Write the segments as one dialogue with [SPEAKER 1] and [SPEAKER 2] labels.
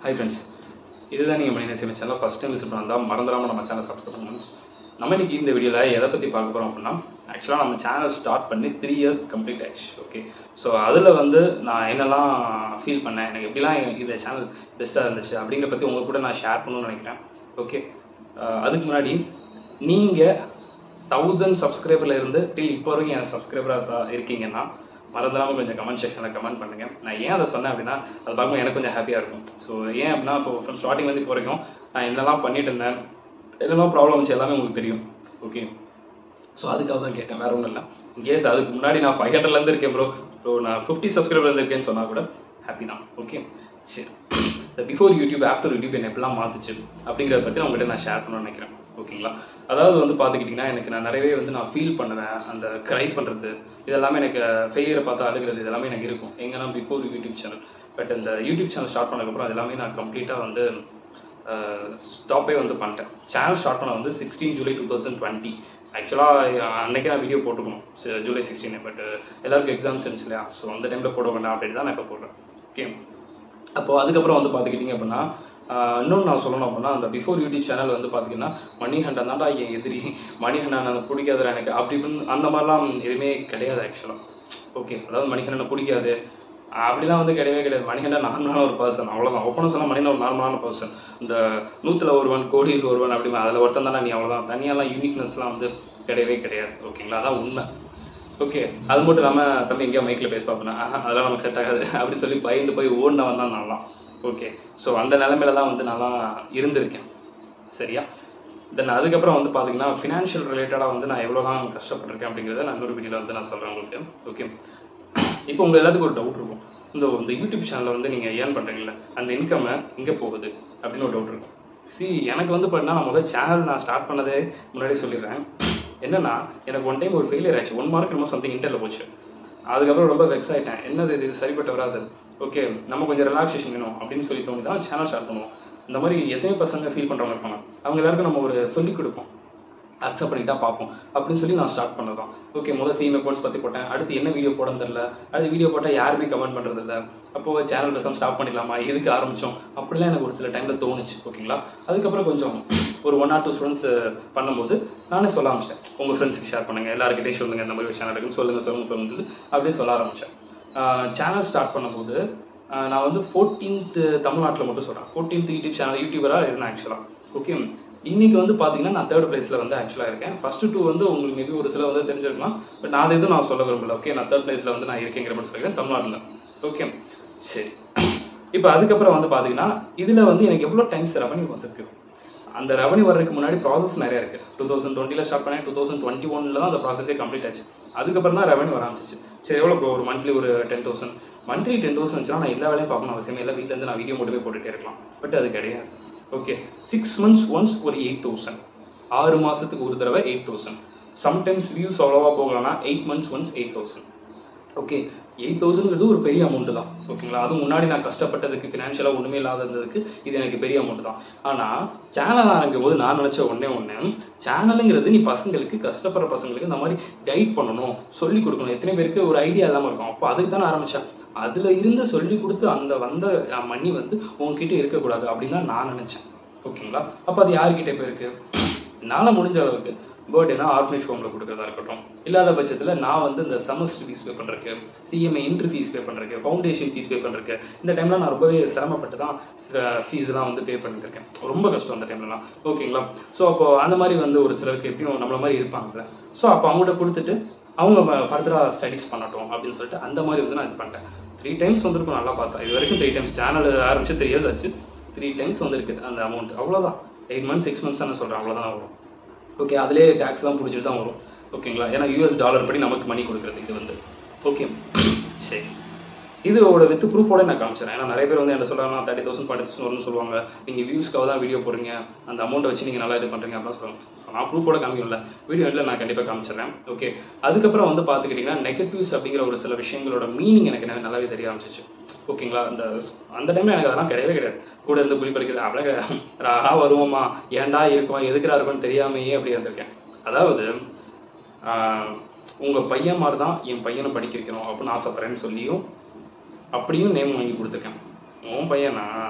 [SPEAKER 1] high friends இதுதான் நீங்கள் மணி நேசியம் சேனல் ஃபஸ்ட் டைம் விசிட் பண்ணால் மறந்துடாமல் நம்ம சேனல் சப்ஸ்கிரைப் பண்ணணும் நம்ம இன்னைக்கு இந்த வீடியோவில் எதை பற்றி பார்க்க போகிறோம் அப்படின்னா ஆக்சுவலாக நம்ம சேனல் ஸ்டார்ட் பண்ணி த்ரீ இயர்ஸ் கம்ப்ளீட் ஆயிடுச்சு ஓகே ஸோ அதில் வந்து நான் என்னெல்லாம் ஃபீல் பண்ணேன் எனக்கு எப்படிலாம் இந்த சேனல் பெஸ்ட்டாக இருந்துச்சு அப்படிங்கிற பற்றி உங்கள் கூட நான் ஷேர் பண்ணணும்னு நினைக்கிறேன் ஓகே அதுக்கு முன்னாடி நீங்கள் தௌசண்ட் சப்ஸ்கிரைபரில் இருந்து டில் இப்போ வரைக்கும் என் சப்ஸ்கிரைபராக இருக்கீங்கன்னா மறந்துடாமல் கொஞ்சம் கமெண்ட் செக்ஷனில் கமெண்ட் பண்ணுங்கள் நான் ஏன் அதை சொன்னேன் அப்படின்னா அதை பார்க்கும்போது எனக்கு கொஞ்சம் ஹாப்பியாக இருக்கும் ஸோ ஏன் அப்படின்னா இப்போ ஃப்ரம் ஸ்டார்டிங்லேருந்து இப்போ வரைக்கும் நான் என்னெல்லாம் பண்ணிட்டு இருந்தேன் என்னெல்லாம் ப்ராப்ளம் வந்துச்சு எல்லாமே உங்களுக்கு தெரியும் ஓகே ஸோ அதுக்காக தான் கேட்டேன் வேற ஒன்றும் இல்லை கேஸ் அதுக்கு முன்னாடி நான் ஃபைவ் ஹண்ட்ரட்லேருந்து இருக்கேன் ப்ரோ ப்ரோ நான் ஃபிஃப்டி சப்ஸ்கிரைபர்லேருந்து இருக்கேன்னு சொன்னால் கூட ஹாப்பி தான் ஓகே சரி இந்த பிஃபோர் யூடியூப் ஆஃப்டர் யூடியூப் என்ன எப்படிலாம் மாற்றுச்சு அப்படிங்கிறத பற்றி நான் உங்கள்கிட்ட நான் ஷேர் பண்ணணும்னு நினைக்கிறேன் ஓகேங்களா அதாவது வந்து பார்த்துக்கிட்டிங்கன்னா எனக்கு நான் நிறையவே வந்து நான் ஃபீல் பண்ணுவேன் அந்த க்ரை பண்ணுறது இதெல்லாமே எனக்கு ஃபெயிலியரை பார்த்து அழுகிறது இதெல்லாமே எனக்கு இருக்கும் எங்கன்னா பிஃபோர் யூடியூப் சேனல் பட் இந்த யூடியூப் சேனல் ஸ்டார்ட் பண்ணதுக்கப்புறம் அது எல்லாமே நான் கம்ப்ளீட்டாக வந்து ஸ்டாப்பே வந்து பண்ணிட்டேன் சேனல் ஸ்டார்ட் பண்ண வந்து sixteen July two thousand twenty ஆக்சுவலாக அன்றைக்கே நான் வீடியோ போட்டுக்கணும் ச- ஜூலை சிக்ஸ்டீன் பட் எல்லாருக்கும் எக்ஸாம்ஸ் இருந்துச்சு இல்லையா ஸோ அந்த டைமில் போட வேண்டாம் அப்படின்னு தான் நான் இப்போ போடுறேன் ஓகே அப்போது அதுக்கப்புறம் வந்து பார்த்துக்கிட்டிங்க அப்படின்னா ஆஹ் இன்னொன்று நான் சொல்லணும் அப்படின்னா அந்த பிஃபோர் யூடியூப் சேனல் வந்து பார்த்தீங்கன்னா மணிகண்டன் தான்டா என் எதிரி மணிகண்டன் எனக்கு பிடிக்காதுடா எனக்கு அப்படி இப்படின்னு அந்த மாதிரிலாம் எதுவுமே கிடையாது ஆக்சுவலாக ஓகே அதாவது மணிகண்டனை பிடிக்காது அப்படிலாம் வந்து கிடையவே கிடையாது மணிகண்டன் நார்மலான ஒரு பர்சன் அவ்வளோதான் ஓப்பனாக சொன்னால் மணிகண்டன் ஒரு நார்மலான பர்சன் இந்த நூற்றில் ஒருவன் கோடியில் ஒருவன் அப்படி அதில் ஒருத்தன் தானே நீ அவ்வளோதான் தனியாலாம் யூனிக்னஸ்லாம் வந்து கிடையவே கிடையாது ஓகேங்களா அதான் உண்மை ஓகே அது மட்டும் இல்லாமல் தம்பி எங்கேயோ மைக்கில் பேச பார்ப்பேன் ஆஹா அதெல்லாம் நமக்கு செட் ஆகாது அப்படின்னு சொல்லி பயந்து போய் ஓடினவன் தான் நல்லா ஓகே ஸோ அந்த நிலமையிலலாம் வந்து நல்லா இருந்திருக்கேன் சரியா தென் அதுக்கப்புறம் வந்து பார்த்தீங்கன்னா ஃபினான்ஷியல் ரிலேட்டடாக வந்து நான் எவ்வளோலாம் கஷ்டப்பட்டிருக்கேன் அப்படிங்கிறத நான் இன்னொரு வீடியோவில் வந்து நான் சொல்கிறேன் உங்களுக்கு ஓகே இப்போ உங்கள் எல்லாத்துக்கும் ஒரு டவுட் இருக்கும் இந்த இந்த யூடியூப் சேனலில் வந்து நீங்கள் ஏர்ன் பண்ணுறீங்களா அந்த இன்கம்மை எங்கே போகுது அப்படின்னு ஒரு டவுட் இருக்கும் சி எனக்கு வந்து பார்த்தீங்கன்னா நான் முதல் சேனல் நான் ஸ்டார்ட் பண்ணதே முன்னாடி சொல்லிடுறேன் என்னன்னா எனக்கு ஒன் டைம் ஒரு ஃபெயிலியர் ஆச்சு ஒன் மார்க் நம்ம சம்திங் இன்டர்ல போச்சு அதுக்கப்புறம் ரொம்ப வெக்ஸ் ஆயிட்டேன் என்னது இது இது சரிப்பட்டு வராது ஓகே நம்ம கொஞ்சம் ரிலாக்ஸேஷன் வேணும் அப்படின்னு சொல்லி தோணி தான் சேனல் ஸ்டார்ட் பண்ணுவோம் இந்த மாதிரி எத்தனை பசங்க ஃபீல் பண்ணுறவங்க இருப்பாங்க அவங்க எல்லாருக்கும் நம்ம ஒரு சொல்லிக் கொடுப்போம் அக்செப்ட் பண்ணிட்டா பார்ப்போம் அப்படின்னு சொல்லி நான் ஸ்டார்ட் பண்ணதான் ஓகே முதல் சிஎம்ஏ கோர்ஸ் பற்றி போட்டேன் அடுத்து என்ன வீடியோ போடன்னு தெரில அடுத்து வீடியோ போட்டால் யாருமே கமெண்ட் பண்ணுறது இல்லை அப்போது சேனல் பேசாம ஸ்டாப் பண்ணிடலாமா எதுக்கு ஆரம்பித்தோம் அப்படிலாம் எனக்கு ஒரு சில டைமில் தோணுச்சு ஓகேங்களா அதுக்கப்புறம் கொஞ்சம் ஒரு ஒன் ஆர் டூ ஸ்டூடெண்ட்ஸ் பண்ணும்போது நானே சொல்ல ஆரம்பிச்சிட்டேன் உங்கள் ஃப்ரெண்ட்ஸுக்கு ஷேர் பண்ணுங்கள் எல்லாருக்கிட்டையும் சொல்லுங்கள் இந்த மாதிரி ஒரு சேனல் இருக்குன்னு சொல்லுங்கள் சொல்லுங்கள் சொல்லுங்க அப்படியே சொல்ல ஆரம்பித்தேன் சேனல் ஸ்டார்ட் பண்ணும்போது ஆஹ் நான் வந்து ஃபோர்டீன்த் தமிழ்நாட்டில் மட்டும் சொல்கிறேன் ஃபோர்டீன்த் யூடியூப் சேனல் யூடியூபராக இருந்தேன் ஆக்சுவலாக ஓகே இன்னைக்கு வந்து பார்த்தீங்கன்னா நான் தேர்ட் பிளேஸில் வந்து ஆக்சுவலாக இருக்கேன் ஃபர்ஸ்ட் டூ வந்து உங்களுக்கு மேபி ஒரு சில வந்து தெரிஞ்சிருக்கலாம் பட் நான் அது எதுவும் நான் சொல்ல விரும்பல ஓகே நான் தேர்ட் பிளேஸில் வந்து நான் இருக்கேங்கிற மாதிரி சொல்லியிருக்கேன் தமிழ்நாட்டில் ஓகே சரி இப்போ அதுக்கப்புறம் வந்து பார்த்தீங்கன்னா இதில் வந்து எனக்கு எவ்வளோ டைம்ஸ் ரெவன்யூ வந்திருக்கு அந்த ரெவன்யூ வர்றதுக்கு முன்னாடி ப்ராசஸ் நிறைய இருக்குது டூ தௌசண்ட் டுவெண்ட்டியில் ஸ்டார்ட் பண்ணேன் டூ தௌசண்ட் டுவெண்ட்டி ஒனில் தான் அந்த ப்ராசஸே கம்ப்ளீட் ஆச்சு அதுக்கப்புறம் தான் ரெவன்யூ வர ஆரம்பிச்சிச்சு சரி எவ்வளோ ப்ரோ ஒரு மந்த்லி ஒரு ten thousand monthly ten thousand வந்துச்சுன்னா நான் எல்லா வேலையும் பார்க்கணும் அவசியமே இல்லை வீட்டில் இருந்து நான் வீடியோ மட்டுமே போட்டுட்டே இருக்கலாம் பட் அது கிடையாது ஓகே சிக்ஸ் மந்த்ஸ் ஒன்ஸ் ஒரு எயிட் தௌசண்ட் ஆறு மாதத்துக்கு ஒரு தடவை எயிட் தௌசண்ட் சம்டைம்ஸ் வியூஸ் அவ்வளோவா போகலன்னா eight months once eight thousand okay eight தௌசண்ட்ங்கிறது ஒரு பெரிய அமௌண்ட் தான் ஓகேங்களா அதுவும் முன்னாடி நான் கஷ்டப்பட்டதுக்கு ஃபினான்ஷியலாக ஒன்றுமே இல்லாத இருந்ததுக்கு இது எனக்கு பெரிய அமௌண்ட் தான் ஆனால் சேனல் ஆரம்பிக்கும் போது நான் நினச்ச ஒன்றே ஒன்று சேனலுங்கிறது நீ பசங்களுக்கு கஷ்டப்படுற பசங்களுக்கு இந்த மாதிரி கைட் பண்ணணும் சொல்லி கொடுக்கணும் எத்தனை பேருக்கு ஒரு ஐடியா இல்லாமல் இருக்கும் அப்போ அதுக்கு தானே ஆரம்பித்தேன் அதில் இருந்த சொல்லி கொடுத்து அந்த வந்த மணி வந்து உங்ககிட்ட இருக்கக்கூடாது அப்படின்னு தான் நான் நினச்சேன் ஓகேங்களா அப்போ அது யார்கிட்ட இப்போ இருக்கு என்னால் முடிஞ்ச அளவுக்கு பர்த்டேனா ஆர்ஃபனேஜ் ஹோமில் கொடுக்குறதா இருக்கட்டும் இல்லாத பட்சத்தில் நான் வந்து இந்த செமஸ்டர் ஃபீஸ் பே பண்ணுறதுக்கு சிஎம்ஏ என்ட்ரி ஃபீஸ் பே பண்ணுறதுக்கு ஃபவுண்டேஷன் ஃபீஸ் பே பண்ணுறதுக்கு இந்த டைமில் நான் ரொம்பவே சிரமப்பட்டு தான் ஃபீஸ்லாம் வந்து பே பண்ணியிருக்கேன் ரொம்ப கஷ்டம் அந்த டைம்லலாம் ஓகேங்களா ஸோ அப்போ அந்த மாதிரி வந்து ஒரு சிலருக்கு எப்படியும் நம்மள மாதிரி இருப்பாங்கல்ல ஸோ அப்போ அவங்கள்ட்ட கொடுத்துட்டு அவங்க ஃபர்தராக ஸ்டடீஸ் பண்ணட்டும் அப்படின்னு சொல்லிட்டு அந்த மாதிரி வந்து நான் இது பண்ணிட்டேன் த்ரீ டைம்ஸ் வந்திருக்கும் நல்லா பார்த்தேன் இது வரைக்கும் த்ரீ டைம்ஸ் சேனல் ஆரம்பிச்சு த்ரீ இயர்ஸ் ஆச்சு த்ரீ டைம்ஸ் வந்திருக்கு அந்த அமௌண்ட் அவ்வளோதான் எயிட் மந்த்ஸ் சிக்ஸ் மந்த்ஸ் நான் சொல்கிறேன் அவ்வளோதான் வரும் ஓகே அதிலே டேக்ஸ்லாம் பிடிச்சிட்டு தான் வரும் ஓகேங்களா ஏன்னா யூஎஸ் டாலர் படி நமக்கு மணி கொடுக்குறது இது வந்து ஓகே சரி இதோட வித் ப்ரூஃபோட நான் காமிச்சிடறேன் ஏன்னா நிறைய பேர் வந்து என்ன சொல்கிறாங்க தேர்ட்டி தௌசண்ட் ஃபார்ட்டி தௌசண்ட் வரும்னு சொல்லுவாங்க நீங்கள் வியூஸ்க்காக தான் வீடியோ போடுறீங்க அந்த அமௌண்ட்டை வச்சு நீங்கள் நல்லா இது பண்ணுறீங்க அப்படின்னு சொல்லுவாங்க ஸோ நான் ப்ரூஃபோட காமிக்கல வீடியோ எண்டில் நான் கண்டிப்பாக காமிச்சிடுறேன் ஓகே அதுக்கப்புறம் வந்து பார்த்துக்கிட்டிங்கன்னா நெகட்டிவ்ஸ் அப்படிங்கிற ஒரு சில விஷயங்களோட மீனிங் எனக்கு எனக்கு நல்லாவே தெரிய ஆரம்பிச்சிச்சு ஓகேங்களா அந்த அந்த டைமில் எனக்கு அதெல்லாம் கிடையவே கிடையாது கூட இருந்து குழி பறிக்கிறது அப்படியே கிடையாது ராடா வருவோமா ஏன்டா இருக்கோம் எதுக்குடா இருக்கோம்னு தெரியாமையே அப்படி இருந்திருக்கேன் அதாவது ஆஹ், உங்க பையன் மாதிரி தான் என் பையனை படிக்க வைக்கணும் அப்படின்னு ஆசைப்படுறேன்னு சொல்லியும் அப்படியும் நேம் வாங்கி கொடுத்துருக்கேன் உன் பையனா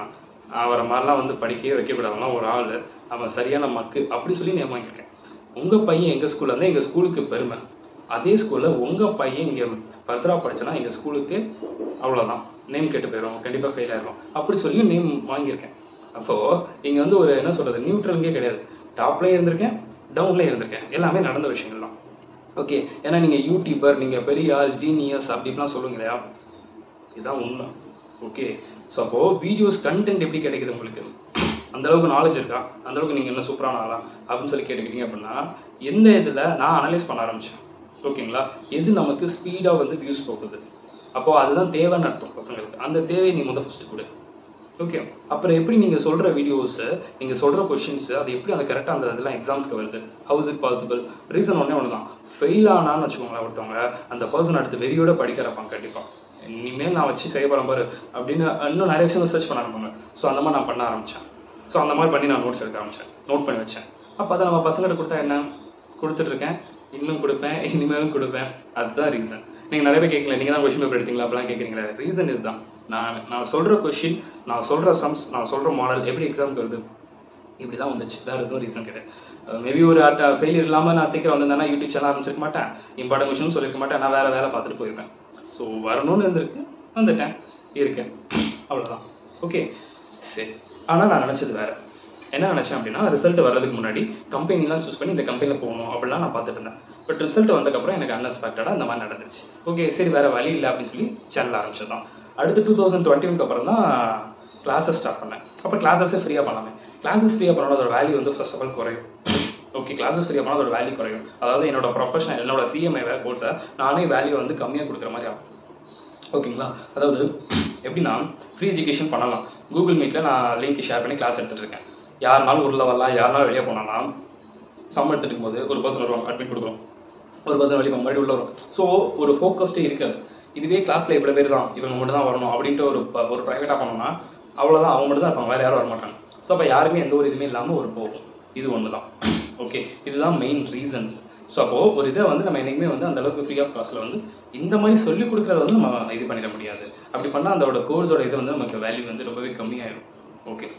[SPEAKER 1] அவரை மாதிரிலாம் வந்து படிக்கவே வைக்கக்கூடாதுலாம் ஒரு ஆள் அவன் சரியான மக்கு அப்படி சொல்லி நேம் வாங்கியிருக்கேன் உங்கள் பையன் எங்கள் ஸ்கூலில் இருந்தால் எங்கள் ஸ்கூலுக்கு பெருமை அதே ஸ்கூலில் உங்கள் பையன் இங்கே ஃபர்தராக படிச்சனா எங்கள் ஸ்கூலுக்கு அவ்வளோதான் நேம் கெட்டு போயிடும் கண்டிப்பாக ஃபெயில் ஆயிடும் அப்படி சொல்லி நேம் வாங்கியிருக்கேன் அப்போது இங்கே வந்து ஒரு என்ன சொல்கிறது நியூட்ரலுங்கே கிடையாது டாப்லேயும் இருந்திருக்கேன் டவுன்லேயும் இருந்திருக்கேன் எல்லாமே நடந்த விஷயங்கள் தான் ஓகே ஏன்னா நீங்கள் யூடியூபர் நீங்கள் பெரிய ஆள் ஜீனியஸ் அப்படி இப்படிலாம் சொல்லுங்க இல்லையா இதுதான் உண்மை ஓகே ஸோ அப்போது வீடியோஸ் கண்டென்ட் எப்படி கிடைக்குது உங்களுக்கு அந்த அளவுக்கு நாலேஜ் இருக்கா அந்த அளவுக்கு நீங்கள் என்ன சூப்பரான ஆளா அப்படின்னு சொல்லி கேட்டுக்கிட்டீங்க அப்படின்னா எந்த இதில் நான் அனலைஸ் பண்ண ஆரம்பித்தேன் ஓகேங்களா எது நமக்கு ஸ்பீடாக வந்து வியூஸ் போகுது அப்போது அதுதான் தேவைன்னு அர்த்தம் பசங்களுக்கு அந்த தேவையை நீ முதல் ஃபஸ்ட்டு கொடு ஓகே அப்புறம் எப்படி நீங்கள் சொல்கிற வீடியோஸு நீங்கள் சொல்கிற கொஷின்ஸு அது எப்படி அந்த கரெக்டாக அந்த இதெல்லாம் எக்ஸாம்ஸ்க்கு வருது how is it possible reason ஒன்றே ஒன்று தான் ஃபெயில் ஆனான்னு வச்சுக்கோங்களேன் ஒருத்தவங்க அந்த பர்சன் அடுத்து வெறியோட படிக்கிறப்பாங்க கண்டிப்பாக இனிமேல் நான் வச்சு செய்ய போகிறேன் பாரு அப்படின்னு இன்னும் நிறைய விஷயம் சர்ச் பண்ண ஆரம்பிப்பாங்க ஸோ அந்த மாதிரி நான் பண்ண ஆரம்பித்தேன் ஸோ அந்த மாதிரி பண்ணி நான் நோட்ஸ் எடுக்க ஆரம்பித்தேன் நோட் பண்ணி வச்சேன் அப்போ அதை நம்ம பசங்கள்ட்ட கொடுத்தா என்ன கொடுத்துட்ருக்கேன் இன்னும் கொடுப்பேன் இனிமேலும் கொடுப்பேன் அதுதான் ரீசன் நீங்கள் நிறைய பேர் கேட்கல நீங்கள் தான் கொஷின் பேப்பர் எடுத்தீங்களா அப்படிலாம் கேட்குறீங்களா ரீசன் இதுதான் நான் நான் சொல்கிற கொஷின் நான் சொல்கிற சம்ஸ் நான் சொல்கிற மாடல் எப்படி எக்ஸாம்க்கு வருது இப்படி தான் வந்துச்சு வேறு எதுவும் ரீசன் கிடையாது மேபி ஒரு ஃபெயிலியர் இல்லாமல் நான் சீக்கிரம் வந்திருந்தேன்னா யூடியூப் சேனல் ஆரம்பிச்சிருக்க மாட்டேன் இம்பார்ட்டன் கொஷின் சொல்லியிருக்க மாட்டேன் நான் வேறு வேலை பார்த்துட்டு போயிருப்பேன் ஸோ வரணும்னு இருந்திருக்கு வந்துட்டேன் இருக்கேன் அவ்வளோதான் ஓகே சரி ஆனால் நான் நினச்சது வேறு என்ன நினச்சேன் அப்படின்னா ரிசல்ட் வர்றதுக்கு முன்னாடி கம்பெனிலாம் சூஸ் பண்ணி இந்த கம்பெனியில் போகணும் அப்படிலாம் நான் பார்த்துட்டு இருந்தேன் பட் ரிசல்ட் வந்ததுக்கப்புறம் எனக்கு அன்எக்ஸ்பெக்டடாக இந்த மாதிரி நடந்துச்சு ஓகே சரி வேறு வழி இல்லை அப்படின்னு சொல்லி சேனல் ஆரம்பிச்சதான் அடுத்து டூ தௌசண்ட் டுவெண்ட்டி அப்புறம் தான் கிளாஸஸ் ஸ்டார்ட் பண்ணேன் அப்போ கிளாஸஸே ஃப்ரீயாக பண்ணலாமே கிளாஸஸ் ஃப்ரீயாக பண்ணோட அதோட வேல்யூ வந்து ஃபர்ஸ்ட் ஆஃப் ஆல் குறையும் ஓகே கிளாஸஸ் ஃப்ரீயாக பண்ணால் அதோட வேல்யூ குறையும் அதாவது என்னோட ப்ரொஃபஷனல் என்னோட சிஎம்ஐ கோர்ஸை நானே வேல்யூ வந்து கம்மியாக கொடுக்குற மாதிரி ஆகும் ஓகேங்களா அதாவது எப்படின்னா ஃப்ரீ எஜுகேஷன் பண்ணலாம் கூகுள் மீட்டில் நான் லிங்க் ஷேர் பண்ணி கிளாஸ் எடுத்துகிட்டு இருக்கேன் யாருனாலும் உள்ள வரலாம் யாருனாலும் வெளியே போனாலும் சம் எடுத்துட்டு இருக்கும்போது ஒரு பர்சன் வருவாங்க அட்மிட் கொடுக்குறோம் ஒரு பர்சன் வெளியே மறுபடியும் உள்ள வரும் ஸோ ஒரு ஃபோக்கஸ்டே இருக்காது இதுவே கிளாஸில் இவ்வளோ பேர் தான் இவங்க மட்டும் தான் வரணும் அப்படின்ட்டு ஒரு ப- ஒரு ப்ரைவேட்டாக பண்ணோம்னா அவ்வளோதான் அவங்க மட்டும் தான் இருப்பாங்க வேறு யாரும் வர மாட்டாங்க ஸோ அப்போ யாருமே எந்த ஒரு இதுவுமே இல்லாமல் ஒரு போகும் இது ஒன்று தான் ஓகே இதுதான் மெயின் ரீசன்ஸ் ஸோ அப்போது ஒரு இதை வந்து நம்ம என்றைக்குமே வந்து அந்த அளவுக்கு ஃப்ரீ ஆஃப் காஸ்ட்டில் வந்து இந்த மாதிரி சொல்லி கொடுக்குறத வந்து நம்ம இது பண்ணிட முடியாது அப்படி பண்ணால் அதோட கோர்ஸோட இது வந்து நமக்கு வேல்யூ வந்து ரொம்பவே கம்மியாயிடும் ஓகே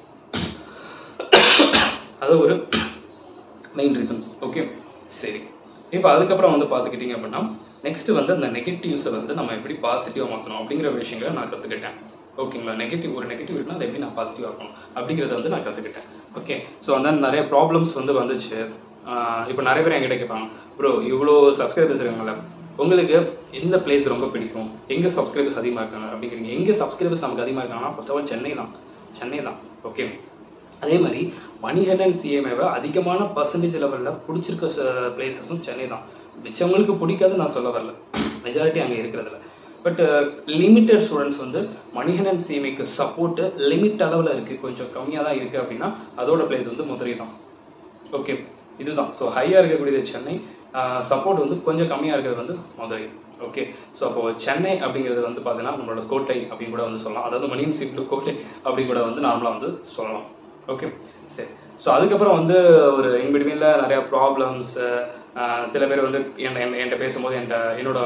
[SPEAKER 1] அது ஒரு மெயின் ரீசன்ஸ் ஓகே சரி இப்போ அதுக்கப்புறம் வந்து பார்த்துக்கிட்டிங்க அப்படின்னா நெக்ஸ்ட் வந்து அந்த நெகட்டிவ்ஸை வந்து நம்ம எப்படி பாசிட்டிவாக மாற்றணும் அப்படிங்கிற விஷயங்களை நான் கற்றுக்கிட்டேன் ஓகேங்களா நெகட்டிவ் ஒரு நெகட்டிவ் இருக்குன்னா அதை எப்படி நான் பாசிட்டிவாக ஆக்கணும் அப்படிங்கிறத வந்து நான் கற்றுக்கிட்டேன் ஓகே ஸோ அந்த நிறைய ப்ராப்ளம்ஸ் வந்து வந்துச்சு இப்போ நிறைய பேர் என்கிட்ட கேட்பாங்க ப்ரோ இவ்வளோ சப்ஸ்கிரைபர்ஸ் இருக்காங்கல்ல உங்களுக்கு எந்த பிளேஸ் ரொம்ப பிடிக்கும் எங்கே சப்ஸ்கிரைபர்ஸ் அதிகமாக இருக்காங்க அப்படிங்கிறீங்க எங்கே சப்ஸ்கிரைபர்ஸ் நமக்கு அதிகமாக இருக்காங்கன்னா ஃபர்ஸ்ட் ஆஃப் ஆல் சென்னை தான் சென்னை தான் ஓகே அதே மாதிரி மணிகண்டன் சிஎம்ஏவை அதிகமான பர்சன்டேஜ் லெவலில் பிடிச்சிருக்க பிளேசஸும் சென்னை தான் மிச்சவங்களுக்கு பிடிக்காது நான் சொல்ல வரல மெஜாரிட்டி அங்கே இருக்கிறதுல பட் லிமிட்டட் ஸ்டூடெண்ட்ஸ் வந்து மணிகண்டன் சிஎம்ஏக்கு சப்போர்ட்டு லிமிட் அளவில் இருக்குது கொஞ்சம் கம்மியாக தான் இருக்குது அப்படின்னா அதோட பிளேஸ் வந்து மதுரை தான் ஓகே இதுதான் ஸோ ஹையாக இருக்கக்கூடியது சென்னை சப்போர்ட் வந்து கொஞ்சம் கம்மியாக இருக்கிறது வந்து மதுரை ஓகே ஸோ அப்போ சென்னை அப்படிங்கிறது வந்து பார்த்தீங்கன்னா நம்மளோட கோட்டை அப்படின்னு கூட வந்து சொல்லலாம் அதாவது மணியன் சீட்டு கோட்டை அப்படி கூட வந்து நார்மலாக வந்து சொல்லலாம் ஓகே சரி ஸோ அதுக்கப்புறம் வந்து ஒரு இன்பிட்வீனில் நிறையா ப்ராப்ளம்ஸ் சில பேர் வந்து என்ன என்ன- என்கிட்ட பேசும்போது என்கிட்ட என்னோட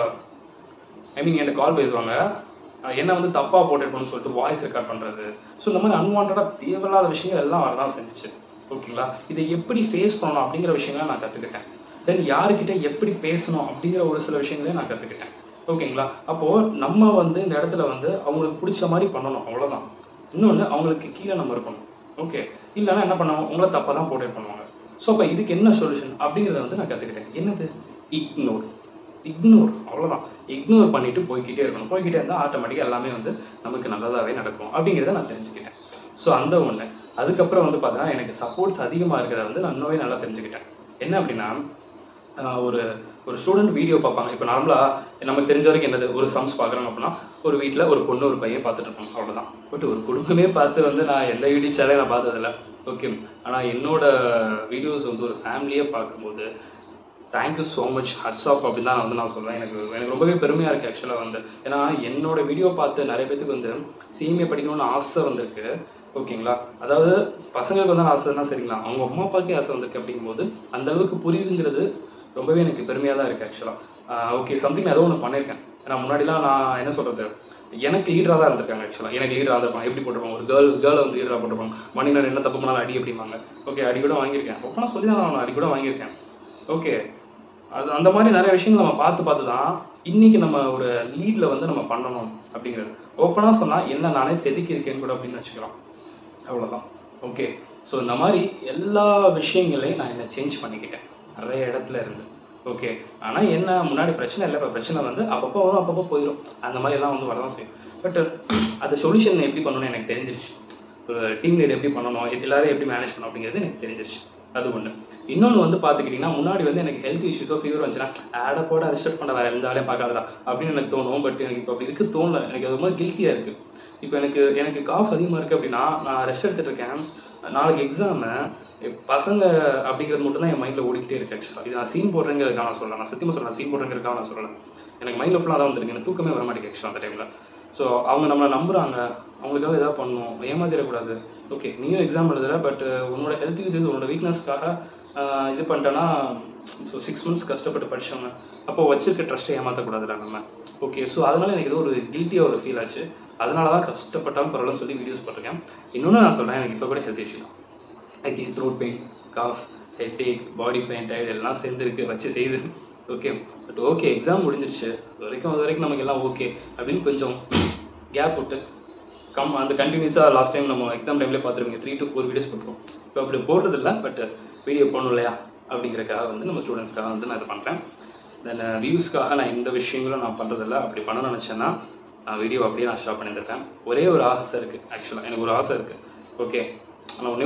[SPEAKER 1] ஐ மீன் என்கிட்ட கால் பேசுவாங்க அஹ் என்ன வந்து தப்பாக போட்டுருக்கணும்னு சொல்லிட்டு வாய்ஸ் ரெக்கார்ட் பண்ணுறது ஸோ இந்த மாதிரி அன்வான்டாக தேவையில்லாத விஷயங்கள் எல்லாம் வரதான் செஞ்சுச்சு ஓகேங்களா இதை எப்படி ஃபேஸ் பண்ணணும் அப்படிங்கிற விஷயங்களை நான் கற்றுக்கிட்டேன் தென் யாருக்கிட்ட எப்படி பேசணும் அப்படிங்கிற ஒரு சில விஷயங்களையும் நான் கற்றுக்கிட்டேன் ஓகேங்களா அப்போது நம்ம வந்து இந்த இடத்துல வந்து அவங்களுக்கு பிடிச்ச மாதிரி பண்ணணும் அவ்வளோதான் இன்னொன்று அவங்களுக்கு கீழே நம்ம இருக்கணும் ஓகே இல்லைன்னா என்ன பண்ணுவாங்க உங்களை தப்பாக தான் போட்டு பண்ணுவாங்க ஸோ அப்போ இதுக்கு என்ன சொல்யூஷன் அப்படிங்கிறத வந்து நான் கற்றுக்கிட்டேன் என்னது இக்னோர் இக்னோர் அவ்வளோதான் இக்னோர் பண்ணிட்டு போய்க்கிட்டே இருக்கணும் போய்க்கிட்டே இருந்தால் ஆட்டோமேட்டிக்காக எல்லாமே வந்து நமக்கு நல்லதாகவே நடக்கும் அப்படிங்கிறத நான் தெரிஞ்சுக்கிட்டேன் ஸோ அந்த ஒன்று அதுக்கப்புறம் வந்து பார்த்தீங்கன்னா எனக்கு சப்போர்ட்ஸ் அதிகமாக இருக்கிறத வந்து நான் இன்னுமே நல்லா தெரிஞ்சுக்கிட்டேன் என்ன அப்படின்னா ஆஹ் ஒரு ஒரு ஸ்டூடெண்ட் வீடியோ பார்ப்பாங்க இப்போ நார்மலாக நமக்கு தெரிஞ்ச வரைக்கும் என்னது ஒரு சம்ஸ் பார்க்குறாங்க அப்படின்னா ஒரு வீட்டில் ஒரு பொண்ணு ஒரு பையன் பார்த்துட்டு இருப்பாங்க அவ்வளோதான் பட் ஒரு குடும்பமே பார்த்து வந்து நான் எந்த யூடியூப் சேனலையும் நான் பார்த்ததில்ல ஓகே ஆனால் என்னோட வீடியோஸ் வந்து ஒரு ஃபேமிலியே பார்க்கும்போது thank you so much hats off அப்படின்னு தான் நான் வந்து நான் சொல்லுவேன் எனக்கு எனக்கு ரொம்பவே பெருமையாக இருக்குது ஆக்சுவலாக வந்து ஏன்னா என்னோட வீடியோ பார்த்து நிறைய பேத்துக்கு வந்து சிஎம்ஏ படிக்கணும்னு ஆசை வந்திருக்கு ஓகேங்களா அதாவது பசங்களுக்கு வந்து ஆசைன்னா சரிங்களா அவங்க அம்மா அப்பாவுக்கே ஆசை வந்திருக்கு அப்படிங்கும்போது அந்த அளவுக்கு புரியுதுங்கிறது ரொம்பவே எனக்கு பெருமையாக தான் இருக்குது ஆக்சுவலாக ஓகே சம்திங் ஏதோ ஒன்று பண்ணியிருக்கேன் ஏன்னா முன்னாடிலாம் நான் என்ன சொல்கிறது எனக்கு லீடராக தான் இருந்திருக்காங்க ஆக்சுவலாக எனக்கு லீடராக இருந்திருப்பாங்க எப்படி போட்டிருப்பாங்க ஒரு கேர்ள் கேர்ளை வந்து லீடராக போட்டிருப்பாங்க மணி நான் என்ன தப்பு பண்ணாலும் அடி அப்படிம்பாங்க ஓகே அடி கூட வாங்கியிருக்கேன் ஒப்பனா சொல்லி தான் நான் அடி கூட வாங்கியிருக்கேன் ஓகே அது அந்த மாதிரி நிறைய விஷயங்கள் நம்ம பார்த்து பார்த்து தான் இன்னைக்கு நம்ம ஒரு லீட்ல வந்து நம்ம பண்ணணும் அப்படிங்கிறது ஓப்பனாக சொன்னால் என்ன நானே செதுக்கி இருக்கேன்னு கூட அப்படின்னு வச்சுக்கலாம் அவ்வளோதான் ஓகே ஸோ இந்த மாதிரி எல்லா விஷயங்களையும் நான் என்ன சேஞ்ச் பண்ணிக்கிட்டேன் நிறைய இடத்துல இருந்து ஓகே ஆனால் என்ன முன்னாடி பிரச்சனை இல்லை இப்போ பிரச்சனை வந்து அப்பப்போ வரும் அப்பப்போ போயிடும் அந்த மாதிரி எல்லாம் வந்து வரதான் செய்யும் பட் அந்த சொல்யூஷன் எப்படி பண்ணணும்னு எனக்கு தெரிஞ்சிருச்சு ஒரு டீம் லீட் எப்படி பண்ணணும் இது எல்லாரும் எப்படி மேனேஜ் பண்ணணும் அப்படிங்கிறது எனக்கு தெரிஞ்சிருச்சு அது ஒன்று இன்னொன்று வந்து பார்த்துக்கிட்டிங்கன்னா முன்னாடி வந்து எனக்கு ஹெல்த் இஷ்யூஸோ ஃபீவர் வந்துச்சுன்னா ஆட போட ரெஸ்ட்ரிக்ட் பண்ண வேறு எந்த வேலையும் பார்க்காதடா அப்படின்னு எனக்கு தோணும் பட் எனக்கு இப்போ அப்படி இருக்கு தோணல எனக்கு அது மாதிரி கில்ட்டியாக இருக்குது இப்போ எனக்கு எனக்கு காஃப் அதிகமாக இருக்குது அப்படின்னா நான் ரெஸ்ட் எடுத்துட்டு இருக்கேன் நாளைக்கு எக்ஸாமு பசங்க அப்படிங்கிறது மட்டும் தான் என் மைண்டில் ஓடிக்கிட்டே இருக்கு ஆக்சுவலாக இது நான் சீன் போடுறேங்கிறதுக்காக நான் சொல்லலாம் நான் சத்தியமாக சொல்லலாம் சீன் போடுறேங்கிறதுக்காக நான் சொல்லலை எனக்கு மைண்டில் ஃபுல்லாக தான் வந்துருக்கு எனக்கு தூக்கமே வர மாட்டேங்குது ஆக்சுவலாக அந்த டைமில் ஸோ அவங்க நம்மளை நம்புறாங்க அவங்களுக்காக எதாவது பண்ணணும் ஏமாத்திடக்கூடாது ஓகே நீயும் எக்ஸாம் எழுதுற பட் உன்னோட ஹெல்த் யூசஸ் உன்னோட வீக்னஸ்க்காக இது பண்ணிட்டேன்னா ஸோ சிக்ஸ் மந்த்ஸ் கஷ்டப்பட்டு படிச்சவங்க அப்போ வச்சிருக்க ட்ரஸ்ட்டை ஏமாற்றக்கூடாதுல நம்ம ஓகே ஸோ அதனால எனக்கு ஏதோ ஒரு கில்ட்டியாக ஒரு ஃபீல் ஆச்சு அதனால தான் கஷ்டப்பட்டாலும் பரவாயில்ல சொல்லி வீடியோஸ் போட்டிருக்கேன் இன்னொன்று நான் சொல்கிறேன் எனக்கு இப்போ கூட ஹெல்த் இஷ்யூ தான் okay throat pain cough headache body pain tired எல்லாம் சேர்ந்துருக்கு வச்சு செய்யுது ஓகே பட் ஓகே எக்ஸாம் முடிஞ்சிருச்சு அது வரைக்கும் அது வரைக்கும் நமக்கு எல்லாம் ஓகே அப்படின்னு கொஞ்சம் கேப் விட்டு கம் அந்த கண்டினியூஸாக லாஸ்ட் டைம் நம்ம எக்ஸாம் டைம்லேயே பார்த்துருப்பீங்க த்ரீ டு ஃபோர் வீடியோஸ் போட்டுருவோம் இப்போ அப்படி போடுறதில்ல பட் வீடியோ போடணும் இல்லையா அப்படிங்கிறக்காக வந்து நம்ம ஸ்டூடெண்ட்ஸ்க்காக வந்து நான் இது பண்ணுறேன் தென் வியூஸ்க்காக நான் எந்த விஷயங்களும் நான் பண்ணுறதில்ல அப்படி பண்ண நினச்சேன்னா நான் வீடியோ அப்படியே நான் ஸ்டாப் பண்ணியிருக்கேன் ஒரே ஒரு ஆசை இருக்குது ஆக்சுவலாக எனக்கு ஒரு ஆசை இருக்குது ஓகே ஆனால் ஒன்றே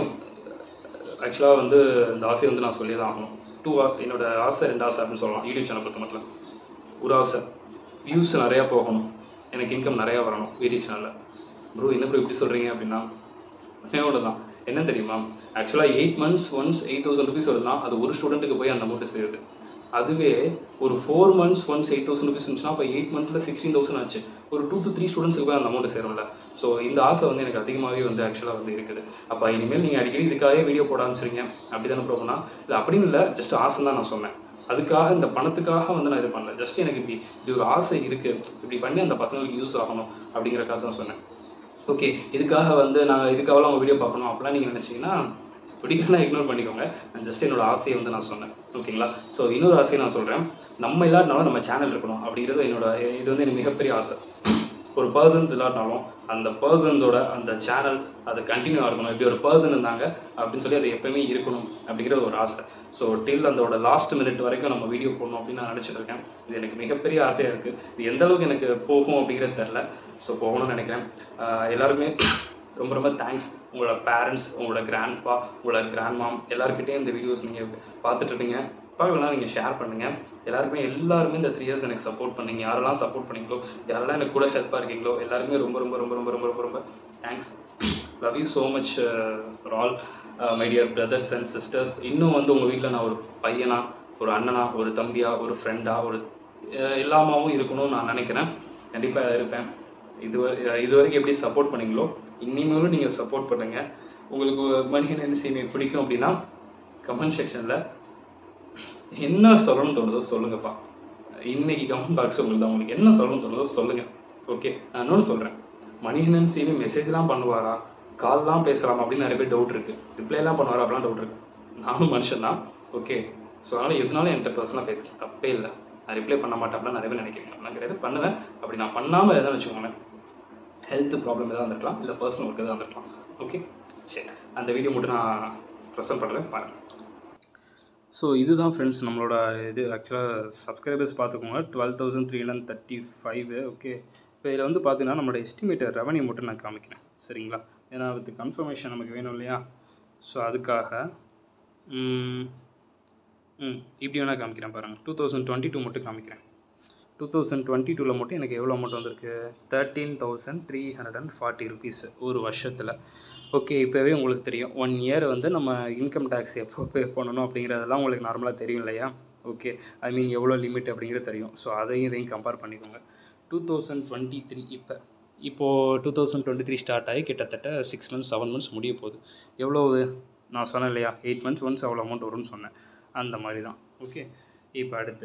[SPEAKER 1] ஆக்சுவலாக வந்து இந்த ஆசையை வந்து நான் சொல்லி தான் ஆகணும் டூ என்னோட ஆசை ரெண்டு ஆசை அப்படின்னு சொல்லலாம் யூடியூப் சேனல் பொறுத்த மட்டும் ஒரு ஆசை வியூஸ் நிறையா போகணும் எனக்கு இன்கம் நிறையா வரணும் யூடியூப் சேனலில் ப்ரோ என்ன ப்ரோ இப்படி சொல்கிறீங்க அப்படின்னா என்னோட தான் என்ன தெரியுமா ஆக்சுவலாக eight months once eight thousand rupees வருதுன்னா அது ஒரு ஸ்டூடெண்ட்டுக்கு போய் அந்த அமௌண்ட் சேருது அதுவே ஒரு four months once eight thousand rupees இருந்துச்சுன்னா அப்போ எயிட் மந்த்தில் சிக்ஸ்டீன் தௌசண்ட் ஆச்சு ஒரு டூ டு த்ரீ ஸ்டூடெண்ட்ஸுக்கு போய் அந்த அமௌண்ட் சேரும்ல ஸோ இந்த ஆசை வந்து எனக்கு அதிகமாகவே வந்து ஆக்சுவலாக வந்து இருக்குது அப்போ இனிமேல் நீங்கள் அடிக்கடி இதுக்காகவே வீடியோ போட ஆரம்பிச்சிருங்க அப்படி தானே ப்ரோம்னா இது அப்படின்னு இல்லை ஜஸ்ட் ஆசை தான் நான் சொன்னேன் அதுக்காக இந்த பணத்துக்காக வந்து நான் இது பண்ணல ஜஸ்ட் எனக்கு இப்படி இப்படி ஒரு ஆசை இருக்குது இப்படி பண்ணி அந்த பசங்களுக்கு யூஸ் ஆகணும் அப்படிங்கிறக்காக தான் சொன்னேன் ஓகே இதுக்காக வந்து நாங்கள் இதுக்காகலாம் அவங்க வீடியோ பார்க்கணும் அப்படிலாம் நீங்கள் நினச்சிங்கன்னா பிடிக்கலனா இக்னோர் பண்ணிக்கோங்க நான் ஜஸ்ட் என்னோட ஆசையை வந்து நான் சொன்னேன் ஓகேங்களா ஸோ இன்னொரு ஆசையை நான் சொல்கிறேன் நம்ம இல்லாட்டினாலும் நம்ம சேனல் இருக்கணும் அப்படிங்கிறது என்னோட இது வந்து எனக்கு மிகப்பெரிய ஆசை ஒரு பர்சன்ஸ் இல்லாட்டினாலும் அந்த பர்சன்ஸோட அந்த சேனல் அது கண்டினியூ இருக்கணும் இப்படி ஒரு பர்சன் இருந்தாங்க அப்படின்னு சொல்லி அது எப்பயுமே இருக்கணும் அப்படிங்கிறது ஒரு ஆசை ஸோ டில் அதோட லாஸ்ட் மினிட் வரைக்கும் நம்ம வீடியோ போடணும் அப்படின்னு நான் நினச்சிட்டு இருக்கேன் இது எனக்கு மிகப்பெரிய ஆசையாக இருக்குது இது எந்த அளவுக்கு எனக்கு போகும் அப்படிங்கிறது தெரில ஸோ போகணும்னு நினைக்கிறேன் ஆஹ் எல்லாருமே ரொம்ப ரொம்ப தேங்க்ஸ் உங்களோட பேரண்ட்ஸ் உங்களோட கிராண்ட்பா உங்களோட கிராண்ட் மாம் எல்லாருக்கிட்டையும் இந்த வீடியோஸ் நீங்கள் பார்த்துட்டு இருக்கீங்க பார்க்கலாம் நீங்கள் ஷேர் பண்ணுங்கள் எல்லாருமே எல்லாருமே இந்த த்ரீ இயர்ஸ் எனக்கு சப்போர்ட் பண்ணீங்க யாரெல்லாம் சப்போர்ட் பண்ணீங்களோ யாரெல்லாம் எனக்கு கூட ஹெல்ப்பாக இருக்கீங்களோ எல்லாருமே ரொம்ப ரொம்ப ரொம்ப ரொம்ப ரொம்ப ரொம்ப ரொம்ப thanks love you so much all my dear brothers and sisters இன்னும் வந்து உங்கள் வீட்டில் நான் ஒரு பையனா ஒரு அண்ணனா ஒரு தம்பியா ஒரு ஃப்ரெண்டா ஒரு அஹ் எல்லாமாவும் இருக்கணும்னு நான் நினைக்கிறேன் கண்டிப்பாக இருப்பேன் இது வரை- இது வரைக்கும் எப்படி சப்போர்ட் பண்ணீங்களோ இனிமேலும் நீங்கள் சப்போர்ட் பண்ணுங்க உங்களுக்கு மணிகன் என்ன செய்ய பிடிக்கும் அப்படின்னா கமெண்ட் செக்ஷனில் என்ன சொல்லணும்னு தோணுதோ சொல்லுங்கப்பா இன்னைக்கு கமெண்ட் பாக்ஸ் உங்களுக்கு தான் உங்களுக்கு என்ன சொல்லணும்னு தோணுதோ சொல்லுங்க ஓகே நான் இன்னொன்று சொல்கிறேன் மணிகண்டன் சிவி மெசேஜ்லாம் பண்ணுவாரா கால்லாம் பேசலாம் அப்படின்னு நிறைய பேர் டவுட் இருக்கு ரிப்ளைலாம் பண்ணுவாரா அப்படிலாம் டவுட் இருக்கு நானும் மனுஷன் தான் ஓகே ஸோ அதனால் எதுனாலும் என்கிட்ட பர்சனலாக பேசலாம் தப்பே இல்லை நான் ரிப்ளை பண்ண மாட்டேன் அப்படிலாம் நிறைய பேர் நினைக்கிறீங்க நான் கிடையாது பண்ணுவேன் அப்படி நான் பண்ணாமல் எதாவது வச்சுக்கோங்களேன் ஹெல்த் ப்ராப்ளம் எதாவது இருந்திருக்கலாம் இல்லை பர்சனல் ஒர்க் எதாவது இருந்திருக்கலாம் ஓகே சரி அந்த வீடியோ மட்டும் நான் ப்ரெசென்ட் பண்ணுறேன் பாருங்கள் ஸோ இதுதான் ஃப்ரெண்ட்ஸ் நம்மளோட இது ஆக்சுவலாக சப்ஸ்கிரைபர்ஸ் பார்த்துக்கோங்க twelve thousand three hundred thirty five okay இப்போ இதில் வந்து பார்த்தீங்கன்னா நம்மளோட எஸ்டிமேட்டர் ரெவன்யூ மட்டும் நான் காமிக்கிறேன் சரிங்களா ஏன்னா வித் கன்ஃபர்மேஷன் நமக்கு வேணும் இல்லையா ஸோ அதுக்காக ம், ம் இப்படி வேணால் காமிக்கிறேன் பாருங்கள் டூ தௌசண்ட் டுவெண்ட்டி டூ மட்டும் காமிக்கிறேன் டூ தௌசண்ட் டுவெண்ட்டி டூவில் மட்டும் எனக்கு எவ்வளோ அமௌண்ட் வந்திருக்கு thirteen thousand three hundred and forty rupees ஒரு வருஷத்தில் ஓகே இப்போவே உங்களுக்கு தெரியும் ஒன் இயர் வந்து நம்ம இன்கம் டேக்ஸ் எப்போ பே பண்ணணும் அப்படிங்கிறதெல்லாம் உங்களுக்கு நார்மலாக தெரியும் இல்லையா ஓகே ஐ மீன் எவ்வளோ லிமிட் அப்படிங்கிறது தெரியும் ஸோ அதையும் இதையும் கம்பேர் பண்ணிக்கோங்க டூ தௌசண்ட் டுவெண்ட்டி த்ரீ இப்போ இப்போது two thousand twenty three start ஆகி கிட்டத்தட்ட சிக்ஸ் மந்த்ஸ் செவன் மந்த்ஸ் முடிய போகுது எவ்வளோ நான் சொன்னேன் இல்லையா எயிட் மந்த்ஸ் ஒன்ஸ் அவ்வளோ அமௌண்ட் வரும்னு சொன்னேன் அந்த மாதிரி தான் ஓகே இப்போ அடுத்து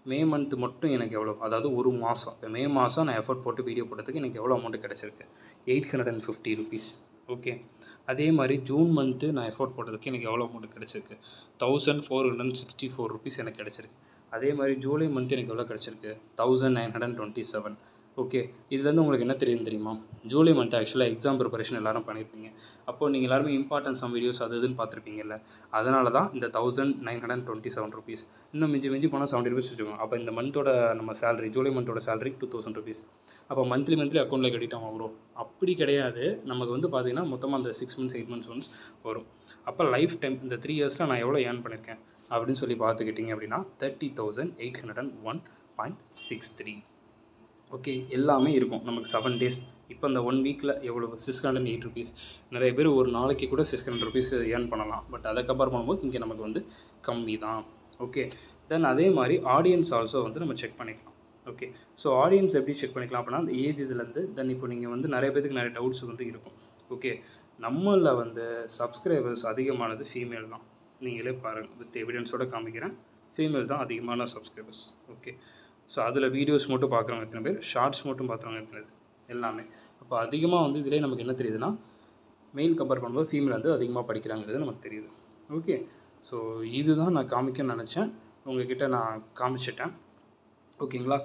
[SPEAKER 1] மே மந்த் மட்டும் எனக்கு எவ்வளோ அதாவது ஒரு மாதம் இப்போ மே மாதம் நான் எஃபோர்ட் போட்டு வீடியோ போட்டதுக்கு எனக்கு எவ்வளோ அமௌண்ட் கிடச்சிருக்கு eight hundred and fifty rupees okay அதே மாதிரி ஜூன் மந்த்து நான் எஃபோர்ட் போட்டதுக்கு எனக்கு எவ்வளோ அமௌண்ட் கிடச்சிருக்கு thousand four hundred sixty four rupees எனக்கு கிடச்சிருக்கு அதே மாதிரி ஜூலை மந்த் எனக்கு எவ்வளோ கிடச்சிருக்கு thousand nine hundred twenty seven okay இதுலேருந்து உங்களுக்கு என்ன தெரியும் தெரியுமா ஜூலை மந்த் ஆக்சுவலாக எக்ஸாம் ப்ரிப்பரேஷன் எல்லாரும் பண்ணியிருப்பீங்க அப்போது நீங்கள் எல்லாருமே இம்பார்ட்டன்ஸ் சம் வீடியோஸ் அது இதுன்னு பார்த்துருப்பீங்கல்ல அதனால தான் இந்த thousand nine hundred twenty seven rupees இன்னும் மிஞ்சி மிஞ்சி போனால் செவன்ட்டி ருபீஸ் வச்சுக்கோங்க அப்போ இந்த மந்தோட நம்ம சேலரி ஜூலை மந்தோட சேலரி டூ தௌசண்ட் ருபீஸ் அப்போ மந்த்லி மந்த்லி அக்கௌண்ட்டில் கட்டிட்டோம் ப்ரோ அப்படி கிடையாது நமக்கு வந்து பார்த்தீங்கன்னா மொத்தமாக அந்த six months eight months once வரும் அப்போ லைஃப் டைம் இந்த த்ரீ இயர்ஸில் நான் எவ்வளோ ஏர்ன் பண்ணியிருக்கேன் அப்படின்னு சொல்லி பார்த்துக்கிட்டிங்க அப்படின்னா thirty thousand eight hundred and one point six three okay எல்லாமே இருக்கும் நமக்கு செவன் டேஸ் இப்போ இந்த ஒன் வீக்கில் எவ்வளோ சிக்ஸ் ஹண்ட்ரட் எயிட் ருபீஸ் நிறைய பேர் ஒரு நாளைக்கு கூட சிக்ஸ் ஹண்ட்ரட் ருபீஸ் ஏர்ன் பண்ணலாம் பட் அதை கம்பேர் பண்ணும்போது இங்கே நமக்கு வந்து கம்மி தான் ஓகே தென் அதே மாதிரி ஆடியன்ஸ் ஆல்சோ வந்து நம்ம செக் பண்ணிக்கலாம் ஓகே ஸோ ஆடியன்ஸ் எப்படி செக் பண்ணிக்கலாம் அப்படின்னா அந்த ஏஜ் இதுலேருந்து தென் இப்போ நீங்கள் வந்து நிறைய பேருக்கு நிறைய டவுட்ஸ் வந்து இருக்கும் ஓகே நம்மளில் வந்து சப்ஸ்கிரைபர்ஸ் அதிகமானது ஃபீமேல் தான் நீங்களே பாருங்கள் வித் எவிடன்ஸோட காமிக்கிறேன் ஃபீமேல் தான் அதிகமான சப்ஸ்கிரைபர்ஸ் ஓகே ஸோ அதில் வீடியோஸ் மட்டும் பார்க்குறவங்க எத்தனை பேர் ஷார்ட்ஸ் மட்டும் பார்க்குறவங்க எத்தனை பேர் எல்லாமே அப்போ அதிகமாக வந்து இதிலே நமக்கு என்ன தெரியுதுன்னா மெயில் கம்பேர் பண்ணும்போது ஃபீமேல் வந்து அதிகமாக படிக்கிறாங்கிறது நமக்கு தெரியுது ஓகே ஸோ இதுதான் நான் காமிக்கணும்னு நினச்சேன் உங்ககிட்ட நான் காமிச்சிட்டேன் ஓகேங்களா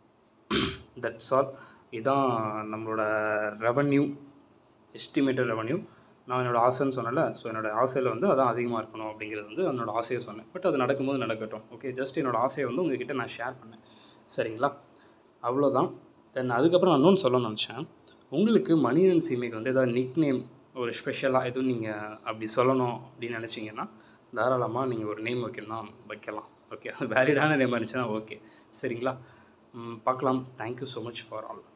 [SPEAKER 1] தட்ஸ் ஆல் இதுதான் நம்மளோட ரெவன்யூ எஸ்டிமேட்டட் ரெவன்யூ நான் என்னோடய ஆசைன்னு சொன்னேன்ல ஸோ என்னோடய ஆசையில் வந்து அதான் அதிகமாக இருக்கணும் அப்படிங்கிறது வந்து என்னோட ஆசையை சொன்னேன் பட் அது நடக்கும்போது நடக்கட்டும் ஓகே ஜஸ்ட் என்னோடய ஆசையை வந்து உங்ககிட்ட நான் ஷேர் பண்ணேன் சரிங்களா அவ்வளோதான் தென் அதுக்கப்புறம் நான் இன்னொன்று சொல்லணும்னு நினச்சேன் உங்களுக்கு மணி அண்ட் சீமைக்கு வந்து ஏதாவது நிக் நேம் ஒரு ஸ்பெஷலாக எதுவும் நீங்கள் அப்படி சொல்லணும் அப்படின்னு நினச்சிங்கன்னா தாராளமாக நீங்கள் ஒரு நேம் வைக்கணும்னா வைக்கலாம் ஓகே அது வேலிடான நேம் இருந்துச்சுன்னா ஓகே சரிங்களா ம், பார்க்கலாம் thank you so much for all